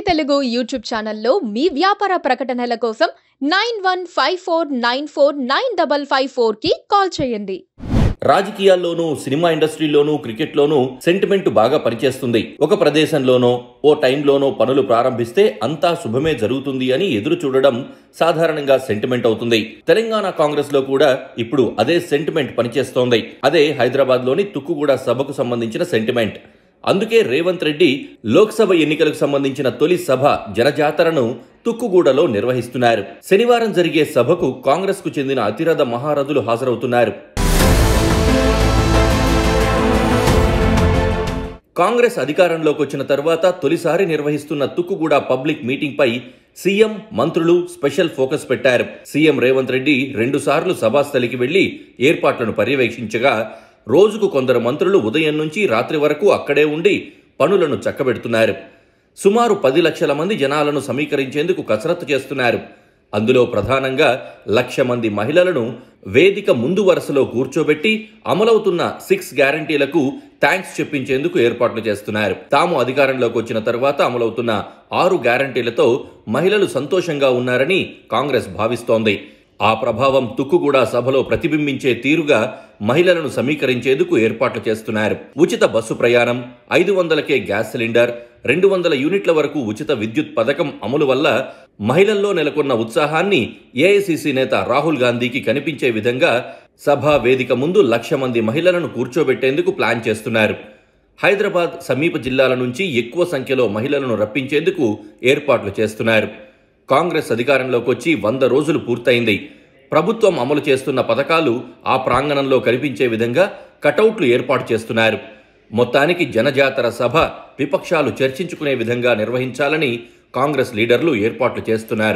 Telugu YouTube ఛానల్లో మీ వ్యాపార ప్రకటనల కోసం nine one five four nine four nine double five four కి కాల్ చేయండి రాజకీయాల్లోనూ సినిమా ఇండస్ట్రీలోనూ క్రికెట్లోనూ సెంటిమెంట్ బాగా పనిచేస్తుంది ఒక ప్రదేశంలోనో ఓ టైంలోనో పనులు ప్రారంభిస్తే అంతా శుభమే జరుగుతుంది అని ఎదురు చూడడం సాధారణంగా సెంటిమెంట్ అవుతుంది తెలంగాణ కాంగ్రెస్ లో కూడా ఇప్పుడు అదే సెంటిమెంట్ పనిచేస్తోంది అదే హైదరాబాద్ లోని తుక్కుగూడ సభకు సంబంధించిన సెంటిమెంట్ అందుకే రేవంత్ రెడ్డి లోక్సభ ఎన్నికలకు సంబంధించిన తొలి సభ జనజాతరను తుక్కుగూడలో నిర్వహిస్తున్నారు శనివారం జరిగే సభకు కాంగ్రెస్ కు చెందిన అతిరథ మహారథులు హాజరవుతున్నారు కాంగ్రెస్ అధికారంలోకి వచ్చిన తర్వాత తొలిసారి నిర్వహిస్తున్న తుక్కుగూడ పబ్లిక్ మీటింగ్ పై సీఎం మంత్రులు స్పెషల్ ఫోకస్ పెట్టారు సీఎం రేవంత్ రెడ్డి రెండుసార్లు సభాస్థలికి వెళ్లి ఏర్పాట్లను పర్యవేక్షించగా రోజుకు కొందరు మంత్రులు ఉదయం నుంచి రాత్రి వరకు అక్కడే ఉండి పనులను చక్కబెడుతున్నారు సుమారు పది లక్షల మంది జనాలను సమీకరించేందుకు కసరత్తు చేస్తున్నారు అందులో ప్రధానంగా లక్ష మంది మహిళలను వేదిక ముందు వరుసలో కూర్చోబెట్టి అమలవుతున్న సిక్స్ గ్యారంటీలకు థ్యాంక్స్ చెప్పించేందుకు ఏర్పాట్లు చేస్తున్నారు తాము అధికారంలోకి వచ్చిన తర్వాత అమలవుతున్న ఆరు గ్యారంటీలతో మహిళలు సంతోషంగా ఉన్నారని కాంగ్రెస్ భావిస్తోంది ఆ ప్రభావం తుక్కుగూడ సభలో ప్రతిబింబించే తీరుగా మహిళలను సమీకరించేందుకు ఏర్పాట్లు చేస్తున్నారు ఉచిత బస్సు ప్రయాణం ఐదు వందలకే గ్యాస్ సిలిండర్ రెండు వందల యూనిట్ల వరకు ఉచిత విద్యుత్ పథకం అమలు వల్ల మహిళల్లో నెలకొన్న ఉత్సాహాన్ని ఏఐసిసి నేత రాహుల్ గాంధీకి కనిపించే విధంగా సభా వేదిక ముందు లక్ష మంది మహిళలను కూర్చోబెట్టేందుకు ప్లాన్ చేస్తున్నారు హైదరాబాద్ సమీప జిల్లాల నుంచి ఎక్కువ సంఖ్యలో మహిళలను రప్పించేందుకు ఏర్పాట్లు చేస్తున్నారు కాంగ్రెస్ అధికారంలోకి వచ్చి వంద రోజులు పూర్తయింది ప్రభుత్వం అమలు చేస్తున్న పథకాలు ఆ ప్రాంగణంలో కనిపించే విధంగా కటౌట్లు ఏర్పాటు చేస్తున్నారు మొత్తానికి జనజాతర సభ విపక్షాలు చర్చించుకునే విధంగా నిర్వహించాలని కాంగ్రెస్ లీడర్లు ఏర్పాట్లు చేస్తున్నారు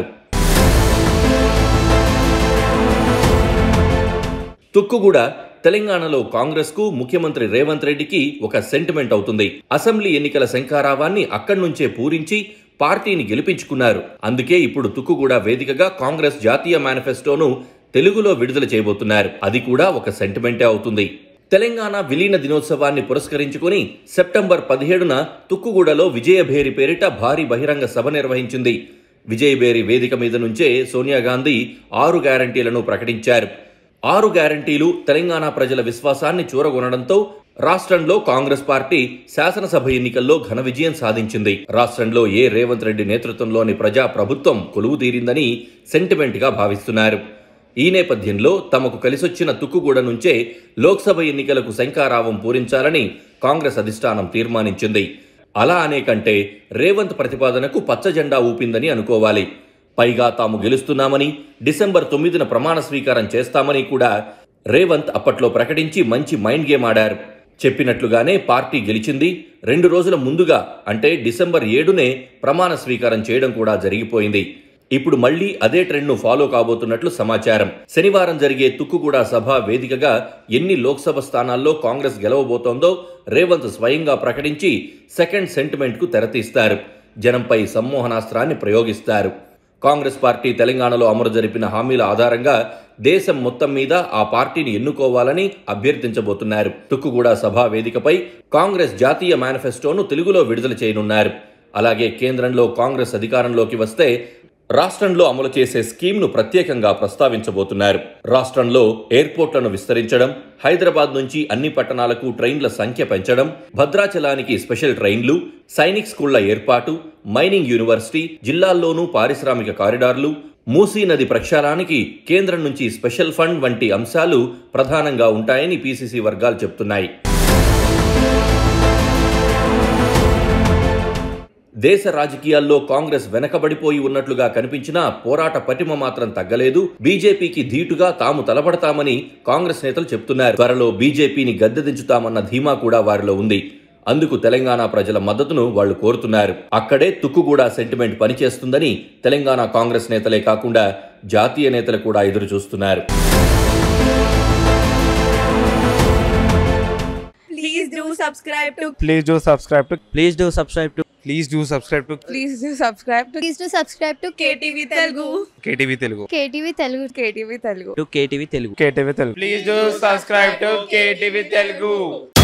తుక్కుగూడ తెలంగాణలో కాంగ్రెస్ కు ముఖ్యమంత్రి రేవంత్ రెడ్డికి ఒక సెంటిమెంట్ అవుతుంది అసెంబ్లీ ఎన్నికల శంఖారావాన్ని అక్కడి నుంచే పూరించి పార్టీని గెలిపించుకున్నారు అందుకే ఇప్పుడు తుక్కుగూడ వేదికగా కాంగ్రెస్ జాతీయ మేనిఫెస్టోను తెలుగులో విడుదల చేయబోతున్నారు అది కూడా ఒక సెంటిమెంటే అవుతుంది తెలంగాణ విలీన దినోత్సవాన్ని పురస్కరించుకుని సెప్టెంబర్ పదిహేడున తుక్కుగూడలో విజయభేరి పేరిట భారీ బహిరంగ సభ నిర్వహించింది విజయభేరి వేదిక మీద నుంచే సోనియా గాంధీ ఆరు గ్యారంటీలను ప్రకటించారు ఆరు గ్యారంటీలు తెలంగాణ ప్రజల విశ్వాసాన్ని చూరగొనడంతో రాష్ట్రంలో కాంగ్రెస్ పార్టీ శాసనసభ ఎన్నికల్లో ఘన విజయం సాధించింది రాష్ట్రంలో ఏ రేవంత్ రెడ్డి నేతృత్వంలోని ప్రజా ప్రభుత్వం కొలువు తీరిందని సెంటిమెంట్ గా భావిస్తున్నారు ఈ నేపథ్యంలో తమకు కలిసొచ్చిన తుక్కుగూడ నుంచే లోక్సభ ఎన్నికలకు శంకారావం పూరించాలని కాంగ్రెస్ అధిష్టానం తీర్మానించింది అలా అనే కంటే రేవంత్ ప్రతిపాదనకు పచ్చజెండా ఊపిందని అనుకోవాలి పైగా తాము గెలుస్తున్నామని డిసెంబర్ తొమ్మిదిన ప్రమాణ స్వీకారం చేస్తామని కూడా రేవంత్ అప్పట్లో ప్రకటించి మంచి మైండ్ గేమ్ ఆడారు చెప్పినట్లుగానే పార్టీ గెలిచింది రెండు రోజుల ముందుగా అంటే డిసెంబర్ ఏడునే ప్రమాణ స్వీకారం చేయడం కూడా జరిగిపోయింది ఇప్పుడు మళ్లీ అదే ట్రెండ్ను ఫాలో కాబోతున్నట్లు సమాచారం శనివారం జరిగే తుక్కుగూడ సభ వేదికగా ఎన్ని లోక్సభ స్థానాల్లో కాంగ్రెస్ గెలవబోతోందో రేవంత్ స్వయంగా ప్రకటించి సెకండ్ సెంటిమెంట్కు తెరతీస్తారు జనంపై సమ్మోహనాస్త్రాన్ని ప్రయోగిస్తారు కాంగ్రెస్ పార్టీ తెలంగాణలో అమలు జరిపిన హామీల ఆధారంగా దేశం మొత్తం మీద ఆ పార్టీని ఎన్నుకోవాలని అభ్యర్థించబోతున్నారు తుక్కుగూడ సభా వేదికపై కాంగ్రెస్ జాతీయ మేనిఫెస్టోను తెలుగులో విడుదల చేయనున్నారు అలాగే కేంద్రంలో కాంగ్రెస్ అధికారంలోకి వస్తే రాష్ట్రంలో అమలు చేసే స్కీమ్ను ప్రత్యేకంగా ప్రస్తావించబోతున్నారు రాష్ట్రంలో ఎయిర్పోర్ట్లను విస్తరించడం హైదరాబాద్ నుంచి అన్ని పట్టణాలకు ట్రైన్ల సంఖ్య పెంచడం భద్రాచలానికి స్పెషల్ ట్రైన్లు సైనిక్ స్కూళ్ల ఏర్పాటు మైనింగ్ యూనివర్సిటీ జిల్లాల్లోనూ పారిశ్రామిక కారిడార్లు మూసీ నది ప్రక్షాళనానికి కేంద్రం నుంచి స్పెషల్ ఫండ్ వంటి అంశాలు ప్రధానంగా ఉంటాయని పీసీసీ వర్గాలు చెబుతున్నాయి దేశ రాజకీయాల్లో కాంగ్రెస్ వెనకబడిపోయి ఉన్నట్లుగా కనిపించినా పోరాట పటిమ మాత్రం తగ్గలేదు బీజేపీకి ధీటుగా తాము తలపడతామని కాంగ్రెస్ నేతలు చెప్తున్నారు త్వరలో బీజేపీని గద్దెదించుతామన్న ధీమా కూడా వారిలో ఉంది అందుకు తెలంగాణ ప్రజల మద్దతును వాళ్లు కోరుతున్నారు అక్కడే తుక్కుగూడ సెంటిమెంట్ పనిచేస్తుందని తెలంగాణ కాంగ్రెస్ నేతలే కాకుండా జాతీయ నేతలు కూడా ఎదురు చూస్తున్నారు Please do subscribe to Please do subscribe to Please do subscribe to please do subscribe to please do subscribe to please to subscribe to KTV Telugu KTV Telugu. KTV Telugu KTV Telugu to KTV Telugu. KTV Telugu. Please do subscribe to KTV Telugu.